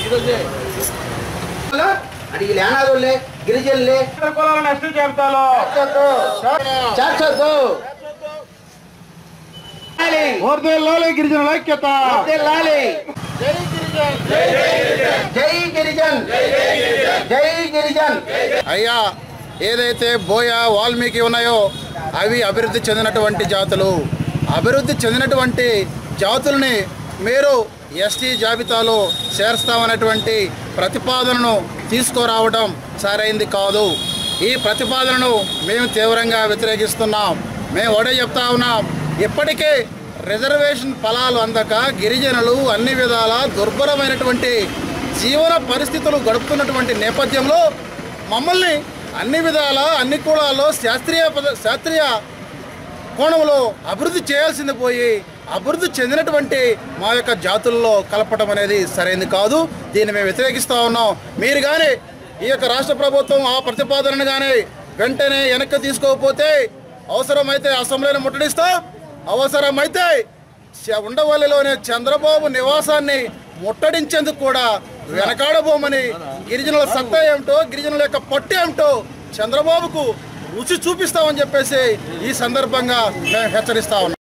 అంటే వీళ్ళు ఏనాదులే గిరిజనులే కులాలను ఎస్టీ జాబితాలో చేర్చొద్దు లాలి. వర్ధిల్లాలి గిరిజనుల ఐక్యత లాలి. జై గిరిజన్ జై గిరిజన్ అయ్యా ఏదైతే బోయ వాల్మీకి ఉన్నాయో అవి అభివృద్ధి చెందినటువంటి జాతులు అభివృద్ధి చెందినటువంటి జాతుల్ని మీరు ఎస్టీ జాబితాలో చేర్స్తామన్నటువంటి ప్రతిపాదనను తీసుకురావడం సరైంది కాదు ఈ ప్రతిపాదనను మేము తీవ్రంగా వ్యతిరేకిస్తున్నాం మేము ఒకటే చెప్తా ఉన్నాం ఇప్పటికే రిజర్వేషన్ ఫలాలు అందక గిరిజనులు అన్ని విధాల దుర్భరమైనటువంటి జీవన పరిస్థితులు గడుపుతున్నటువంటి నేపథ్యంలో మమ్మల్ని అన్ని విధాల అన్ని కులాల్లో శాస్త్రీయ పద శాస్త్రీయ కోణంలో అభివృద్ధి చేయాల్సింది పోయి అభివృద్ధి చెందినటువంటి మా యొక్క జాతుల్లో కలపడం అనేది సరైనది కాదు దీన్ని మేము వ్యతిరేకిస్తూ ఉన్నాం మీరు కానీ ఈ యొక్క రాష్ట్ర ప్రభుత్వం ఆ ప్రతిపాదనను కానీ వెంటనే వెనక్కి తీసుకోకపోతే అవసరమైతే అసెంబ్లీని ముట్టడిస్తాం అవసరమైతే చ- ఉండవల్లిలోని చంద్రబాబు నివాసాన్ని ముట్టడించేందుకు కూడా వెనకాడబోమని గిరిజనుల సత్తా ఏమిటో గిరిజనుల యొక్క పట్టు ఏమిటో చంద్రబాబుకు రుచి చూపిస్తామని చెప్పేసి ఈ సందర్భంగా మేము హెచ్చరిస్తా ఉన్నాం